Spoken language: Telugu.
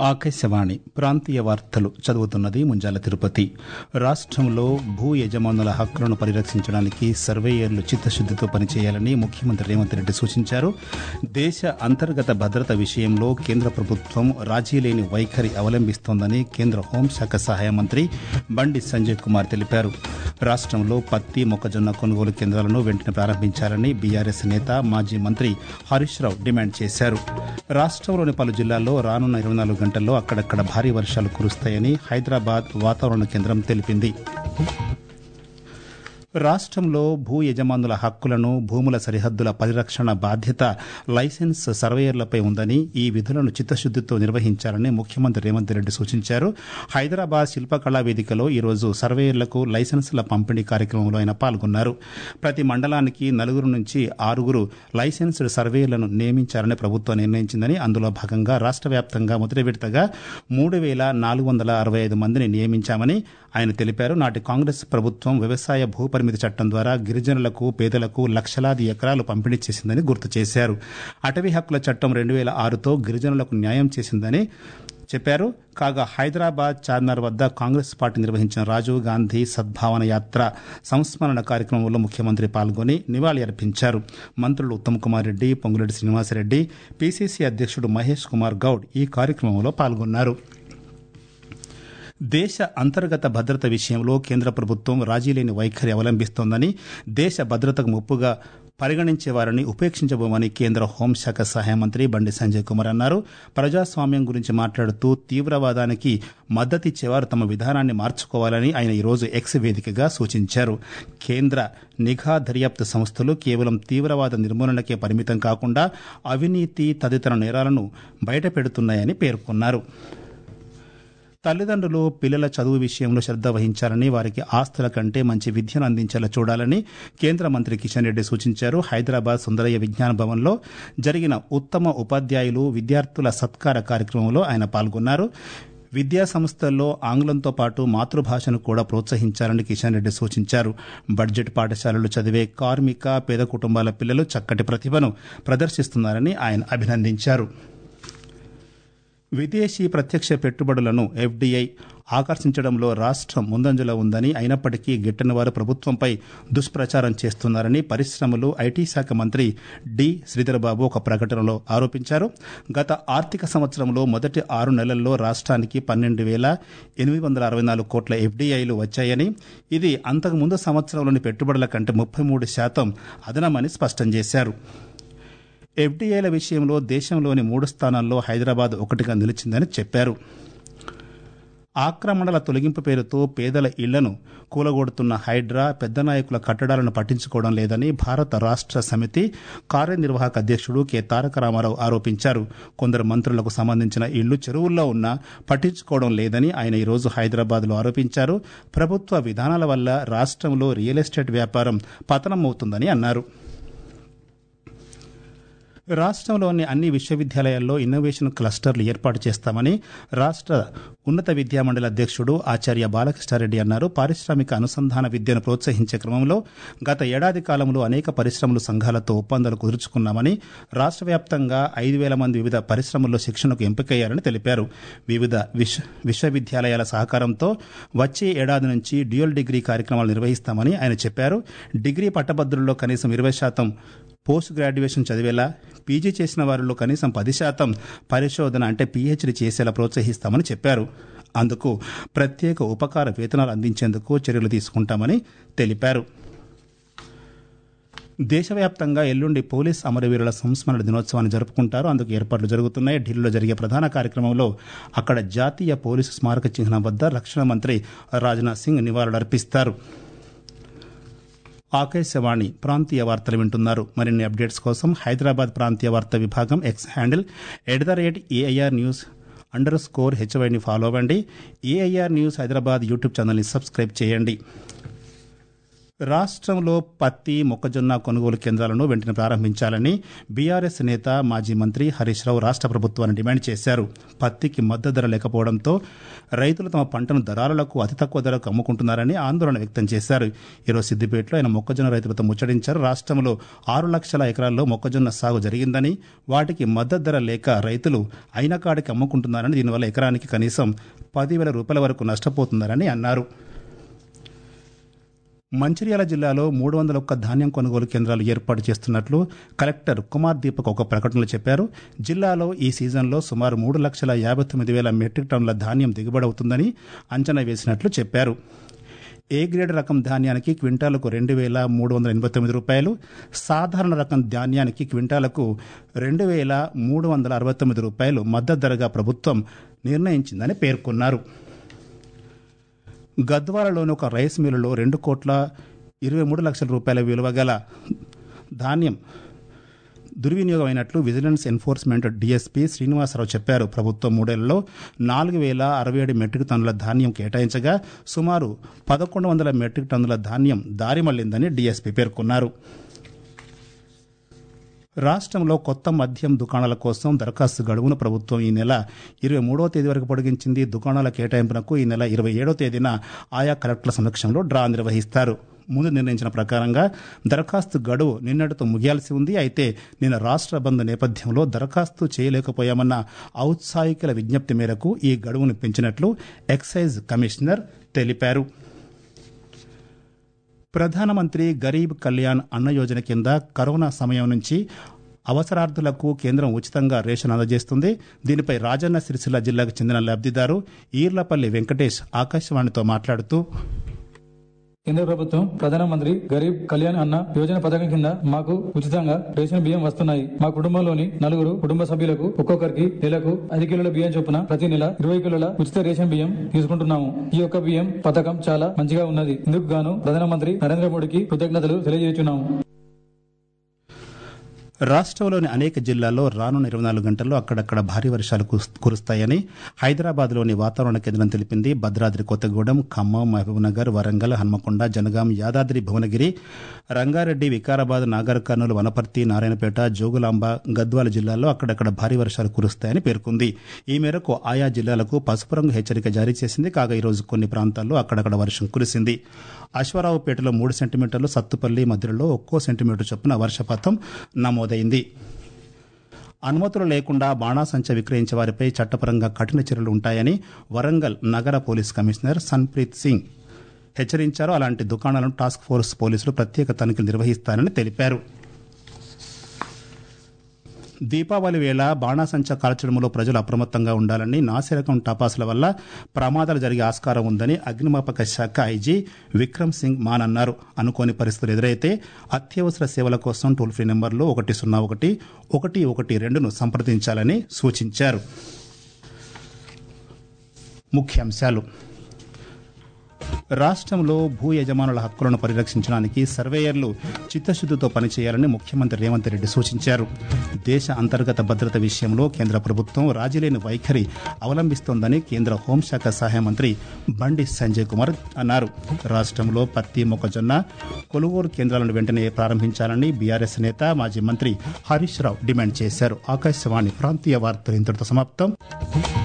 ఆకాశవాణి ప్రాంతీయ వార్తలు చదువుతున్నది ముంజాల తిరుపతి రాష్ట్రంలో భూ యజమానుల హక్కులను పరిరక్షించడానికి సర్వేయర్లు చిత్తశుద్దితో పనిచేయాలని ముఖ్యమంత్రి రేవంత్ రెడ్డి సూచించారు దేశ అంతర్గత భద్రత విషయంలో కేంద్ర ప్రభుత్వం రాజీలేని వైఖరి అవలంబిస్తోందని కేంద్ర హోంశాఖ సహాయ మంత్రి బండి సంజయ్ కుమార్ తెలిపారు రాష్ట్రంలో పత్తి మొక్కజొన్న కొనుగోలు కేంద్రాలను వెంటనే ప్రారంభించాలని బీఆర్ఎస్ నేత మాజీ మంత్రి హరీష్ రావు డిమాండ్ చేశారు రాష్ట్రంలోని పలు జిల్లాల్లో రానున్న ఇరవై నాలుగు గంటల్లో అక్కడక్కడ భారీ వర్షాలు కురుస్తాయని హైదరాబాద్ వాతావరణ కేంద్రం తెలిపింది రాష్ట్రంలో భూ యజమానుల హక్కులను భూముల సరిహద్దుల పరిరక్షణ బాధ్యత లైసెన్స్ సర్వేయర్లపై ఉందని ఈ విధులను చిత్తశుద్దితో నిర్వహించాలని ముఖ్యమంత్రి రేవంత్ రెడ్డి సూచించారు హైదరాబాద్ శిల్పకళా వేదికలో ఈరోజు సర్వేయర్లకు లైసెన్సుల పంపిణీ కార్యక్రమంలో ఆయన పాల్గొన్నారు ప్రతి మండలానికి నలుగురు నుంచి ఆరుగురు లైసెన్స్డ్ సర్వేయర్లను నియమించాలని ప్రభుత్వం నిర్ణయించిందని అందులో భాగంగా రాష్ట్ర వ్యాప్తంగా మొదటి విడతగా మూడు వేల నాలుగు వందల అరవై ఐదు మందిని నియమించామని ఆయన తెలిపారు నాటి కాంగ్రెస్ ప్రభుత్వం వ్యవసాయ భూపరిమితి చట్టం ద్వారా గిరిజనులకు పేదలకు లక్షలాది ఎకరాలు పంపిణీ చేసిందని గుర్తు చేశారు అటవీ హక్కుల చట్టం రెండు వేల ఆరుతో గిరిజనులకు న్యాయం చేసిందని చెప్పారు కాగా హైదరాబాద్ చార్మినార్ వద్ద కాంగ్రెస్ పార్టీ నిర్వహించిన రాజీవ్ గాంధీ సద్భావన యాత్ర సంస్మరణ కార్యక్రమంలో ముఖ్యమంత్రి పాల్గొని నివాళి అర్పించారు మంత్రులు ఉత్తమ్ కుమార్ రెడ్డి పొంగులేటి శ్రీనివాసరెడ్డి పీసీసీ అధ్యక్షుడు మహేష్ కుమార్ గౌడ్ ఈ కార్యక్రమంలో పాల్గొన్నారు దేశ అంతర్గత భద్రత విషయంలో కేంద్ర ప్రభుత్వం రాజీలేని వైఖరి అవలంబిస్తోందని దేశ భద్రతకు ముప్పుగా పరిగణించేవారిని ఉపేక్షించబోమని కేంద్ర హోంశాఖ సహాయ మంత్రి బండి సంజయ్ కుమార్ అన్నారు ప్రజాస్వామ్యం గురించి మాట్లాడుతూ తీవ్రవాదానికి మద్దతిచ్చేవారు తమ విధానాన్ని మార్చుకోవాలని ఆయన ఈరోజు ఎక్స్ వేదికగా సూచించారు కేంద్ర నిఘా దర్యాప్తు సంస్థలు కేవలం తీవ్రవాద నిర్మూలనకే పరిమితం కాకుండా అవినీతి తదితర నేరాలను బయటపెడుతున్నాయని పేర్కొన్నారు తల్లిదండ్రులు పిల్లల చదువు విషయంలో శ్రద్ధ వహించాలని వారికి ఆస్తుల కంటే మంచి విద్యను అందించేలా చూడాలని కేంద్ర మంత్రి కిషన్ రెడ్డి సూచించారు హైదరాబాద్ సుందరయ్య విజ్ఞాన భవన్లో జరిగిన ఉత్తమ ఉపాధ్యాయులు విద్యార్థుల సత్కార కార్యక్రమంలో ఆయన పాల్గొన్నారు విద్యా సంస్థల్లో ఆంగ్లంతో పాటు మాతృభాషను కూడా ప్రోత్సహించాలని కిషన్ రెడ్డి సూచించారు బడ్జెట్ పాఠశాలలు చదివే కార్మిక పేద కుటుంబాల పిల్లలు చక్కటి ప్రతిభను ప్రదర్శిస్తున్నారని ఆయన అభినందించారు విదేశీ ప్రత్యక్ష పెట్టుబడులను ఎఫ్డీఐ ఆకర్షించడంలో రాష్ట్రం ముందంజలో ఉందని అయినప్పటికీ గిట్టని వారు ప్రభుత్వంపై దుష్ప్రచారం చేస్తున్నారని పరిశ్రమలు ఐటీ శాఖ మంత్రి డి శ్రీధరబాబు ఒక ప్రకటనలో ఆరోపించారు గత ఆర్థిక సంవత్సరంలో మొదటి ఆరు నెలల్లో రాష్ట్రానికి పన్నెండు వేల ఎనిమిది వందల అరవై నాలుగు కోట్ల ఎఫ్డీఐలు వచ్చాయని ఇది అంతకుముందు సంవత్సరంలోని పెట్టుబడుల కంటే ముప్పై మూడు శాతం అదనమని స్పష్టం చేశారు ఎఫ్డీఐల విషయంలో దేశంలోని మూడు స్థానాల్లో హైదరాబాద్ ఒకటిగా నిలిచిందని చెప్పారు ఆక్రమణల తొలగింపు పేరుతో పేదల ఇళ్లను కూలగొడుతున్న హైడ్రా పెద్ద నాయకుల కట్టడాలను పట్టించుకోవడం లేదని భారత రాష్ట్ర సమితి కార్యనిర్వాహక అధ్యక్షుడు కె తారక రామారావు ఆరోపించారు కొందరు మంత్రులకు సంబంధించిన ఇళ్లు చెరువుల్లో ఉన్నా పట్టించుకోవడం లేదని ఆయన ఈరోజు హైదరాబాద్లో ఆరోపించారు ప్రభుత్వ విధానాల వల్ల రాష్ట్రంలో రియల్ ఎస్టేట్ వ్యాపారం పతనమవుతుందని అన్నారు రాష్ట్రంలోని అన్ని విశ్వవిద్యాలయాల్లో ఇన్నోవేషన్ క్లస్టర్లు ఏర్పాటు చేస్తామని రాష్ట్ర ఉన్నత విద్యామండలి అధ్యక్షుడు ఆచార్య బాలకృష్ణారెడ్డి అన్నారు పారిశ్రామిక అనుసంధాన విద్యను ప్రోత్సహించే క్రమంలో గత ఏడాది కాలంలో అనేక పరిశ్రమలు సంఘాలతో ఒప్పందాలు కుదుర్చుకున్నామని రాష్ట్ర వ్యాప్తంగా ఐదు వేల మంది వివిధ పరిశ్రమల్లో శిక్షణకు ఎంపికయ్యారని తెలిపారు వివిధ విశ్వ విశ్వవిద్యాలయాల సహకారంతో వచ్చే ఏడాది నుంచి డ్యూయల్ డిగ్రీ కార్యక్రమాలు నిర్వహిస్తామని ఆయన చెప్పారు డిగ్రీ పట్టభద్రుల్లో కనీసం ఇరవై శాతం పోస్ట్ గ్రాడ్యుయేషన్ చదివేలా పీజీ చేసిన వారిలో కనీసం పది శాతం పరిశోధన అంటే పీహెచ్డీ చేసేలా ప్రోత్సహిస్తామని చెప్పారు అందుకు ప్రత్యేక ఉపకార వేతనాలు అందించేందుకు చర్యలు తీసుకుంటామని తెలిపారు దేశవ్యాప్తంగా ఎల్లుండి పోలీస్ అమరవీరుల సంస్మరణ దినోత్సవాన్ని జరుపుకుంటారు అందుకు ఏర్పాట్లు జరుగుతున్నాయి ఢిల్లీలో జరిగే ప్రధాన కార్యక్రమంలో అక్కడ జాతీయ పోలీసు స్మారక చిహ్నం వద్ద రక్షణ మంత్రి రాజ్నాథ్ సింగ్ నివాళులర్పిస్తారు ఆకాశవాణి ప్రాంతీయ వార్తలు వింటున్నారు మరిన్ని అప్డేట్స్ కోసం హైదరాబాద్ ప్రాంతీయ వార్తా విభాగం X handle at the rate AIR news underscore స్కోర్ హెచ్వైని ఫాలో అవ్వండి ఏఐఆర్ న్యూస్ హైదరాబాద్ యూట్యూబ్ ఛానల్ని సబ్స్క్రైబ్ చేయండి రాష్ట్రంలో పత్తి మొక్కజొన్న కొనుగోలు కేంద్రాలను వెంటనే ప్రారంభించాలని బీఆర్ఎస్ నేత మాజీ మంత్రి హరీష్ రావు రాష్ట్ర ప్రభుత్వాన్ని డిమాండ్ చేశారు పత్తికి మద్దతు ధర లేకపోవడంతో రైతులు తమ పంటను దళారులకు అతి తక్కువ ధరకు అమ్ముకుంటున్నారని ఆందోళన వ్యక్తం చేశారు ఈరోజు సిద్దిపేటలో ఆయన మొక్కజొన్న రైతులతో ముచ్చటించారు రాష్ట్రంలో ఆరు లక్షల ఎకరాల్లో మొక్కజొన్న సాగు జరిగిందని వాటికి మద్దతు ధర లేక రైతులు అయిన కాడికి అమ్ముకుంటున్నారని దీనివల్ల ఎకరానికి కనీసం పదివేల రూపాయల వరకు నష్టపోతున్నారని అన్నారు మంచిర్యాల జిల్లాలో మూడు వందల ఒక్క ధాన్యం కొనుగోలు కేంద్రాలు ఏర్పాటు చేస్తున్నట్లు కలెక్టర్ కుమార్ దీపక్ ఒక ప్రకటనలో చెప్పారు జిల్లాలో ఈ సీజన్లో సుమారు మూడు లక్షల యాభై తొమ్మిది వేల మెట్రిక్ టన్నుల ధాన్యం దిగుబడి అవుతుందని అంచనా వేసినట్లు చెప్పారు ఏ గ్రేడ్ రకం ధాన్యానికి క్వింటాలకు రెండు వేల మూడు వందల ఎనభై తొమ్మిది రూపాయలు సాధారణ రకం ధాన్యానికి క్వింటాలకు రెండు వేల మూడు వందల అరవై తొమ్మిది రూపాయలు మద్దతు ధరగా ప్రభుత్వం నిర్ణయించిందని పేర్కొన్నారు గద్వాలలోని ఒక రైస్ మిల్లులో రెండు కోట్ల ఇరవై మూడు లక్షల రూపాయల విలువ గల ధాన్యం దుర్వినియోగం అయినట్లు విజిలెన్స్ ఎన్ఫోర్స్మెంట్ డీఎస్పీ శ్రీనివాసరావు చెప్పారు ప్రభుత్వం మూడేళ్లలో నాలుగు వేల అరవై ఏడు మెట్రిక్ టన్నుల ధాన్యం కేటాయించగా సుమారు పదకొండు వందల మెట్రిక్ టన్నుల ధాన్యం దారి మళ్లిందని డీఎస్పీ పేర్కొన్నారు రాష్ట్రంలో కొత్త మద్యం దుకాణాల కోసం దరఖాస్తు గడువును ప్రభుత్వం ఈ నెల ఇరవై మూడవ తేదీ వరకు పొడిగించింది దుకాణాల కేటాయింపునకు ఈ నెల ఇరవై ఏడవ తేదీన ఆయా కలెక్టర్ల సమక్షంలో డ్రా నిర్వహిస్తారు ముందు నిర్ణయించిన ప్రకారంగా దరఖాస్తు గడువు నిన్నటితో ముగియాల్సి ఉంది అయితే నిన్న రాష్ట్ర బంద్ నేపథ్యంలో దరఖాస్తు చేయలేకపోయామన్న ఔత్సాహికుల విజ్ఞప్తి మేరకు ఈ గడువును పెంచినట్లు ఎక్సైజ్ కమిషనర్ తెలిపారు ప్రధానమంత్రి గరీబ్ కళ్యాణ్ అన్న యోజన కింద కరోనా సమయం నుంచి అవసరార్థులకు కేంద్రం ఉచితంగా రేషన్ అందజేస్తుంది దీనిపై రాజన్న సిరిసిల్ల జిల్లాకు చెందిన లబ్ధిదారు ఈర్లపల్లి వెంకటేష్ ఆకాశవాణితో మాట్లాడుతూ కేంద్ర ప్రభుత్వం ప్రధానమంత్రి గరీబ్ కళ్యాణ్ అన్న యోజన పథకం కింద మాకు ఉచితంగా రేషన్ బియ్యం వస్తున్నాయి మా కుటుంబంలోని నలుగురు కుటుంబ సభ్యులకు ఒక్కొక్కరికి నెలకు ఐదు కిలోల బియ్యం చొప్పున ప్రతి నెల ఇరవై కిలోల ఉచిత రేషన్ బియ్యం తీసుకుంటున్నాము ఈ యొక్క బియ్యం పథకం చాలా మంచిగా ఉన్నది ఇందుకు గాను ప్రధానమంత్రి నరేంద్ర మోడీకి కృతజ్ఞతలు తెలియజేస్తున్నాము రాష్ట్రంలోని అనేక జిల్లాల్లో రానున్న ఇరవై నాలుగు గంటల్లో అక్కడక్కడ భారీ వర్షాలు కుస్- కురుస్తాయని హైదరాబాద్లోని వాతావరణ కేంద్రం తెలిపింది భద్రాద్రి కొత్తగూడెం ఖమ్మం మహబూబ్నగర్ వరంగల్ హన్మకొండ జనగాం యాదాద్రి భువనగిరి రంగారెడ్డి వికారాబాద్ నాగర్ కర్నూలు వనపర్తి నారాయణపేట జోగులాంబ గద్వాల జిల్లాల్లో అక్కడక్కడ భారీ వర్షాలు కురుస్తాయని పేర్కొంది ఈ మేరకు ఆయా జిల్లాలకు పసుపు రంగు హెచ్చరిక జారీ చేసింది కాగా ఈ రోజు కొన్ని ప్రాంతాల్లో అక్కడక్కడ వర్షం కురిసింది అశ్వారావుపేటలో మూడు సెంటీమీటర్లు సత్తుపల్లి మధ్యలో ఒక్కో సెంటీమీటర్ చొప్పున వర్షపాతం నమోదైంది అనుమతులు లేకుండా బాణాసంచ విక్రయించే వారిపై చట్టపరంగా కఠిన చర్యలు ఉంటాయని వరంగల్ నగర పోలీస్ కమిషనర్ సన్ప్రీత్ సింగ్ హెచ్చరించారు అలాంటి దుకాణాలను టాస్క్ ఫోర్స్ పోలీసులు ప్రత్యేక తనిఖీలు నిర్వహిస్తారని తెలిపారు దీపావళి వేళ బాణాసంచా కాల్చడంలో ప్రజలు అప్రమత్తంగా ఉండాలని నాసిరకం టపాసుల వల్ల ప్రమాదాలు జరిగే ఆస్కారం ఉందని అగ్నిమాపక శాఖ ఐజీ విక్రమ్ సింగ్ మాన్ అన్నారు అనుకోని పరిస్థితులు ఎదురైతే అత్యవసర సేవల కోసం టోల్ ఫ్రీ నెంబర్లు ఒకటి సున్నా ఒకటి ఒకటి ఒకటి రెండును సంప్రదించాలని సూచించారు ముఖ్యాంశాలు రాష్ట్రంలో భూ యజమానుల హక్కులను పరిరక్షించడానికి సర్వేయర్లు చిత్తశుద్ధితో పనిచేయాలని ముఖ్యమంత్రి రేవంత్ రెడ్డి సూచించారు దేశ అంతర్గత భద్రత విషయంలో కేంద్ర ప్రభుత్వం రాజీలేని వైఖరి అవలంబిస్తోందని కేంద్ర హోంశాఖ సహాయ మంత్రి బండి సంజయ్ కుమార్ అన్నారు రాష్ట్రంలో పత్తి మొక్కజొన్న కొనుగోలు కేంద్రాలను వెంటనే ప్రారంభించాలని బీఆర్ఎస్ నేత మాజీ మంత్రి హరీష్ రావు డిమాండ్ చేశారు ఆకాశవాణి ప్రాంతీయ వార్తలు ఇంతటితో సమాప్తం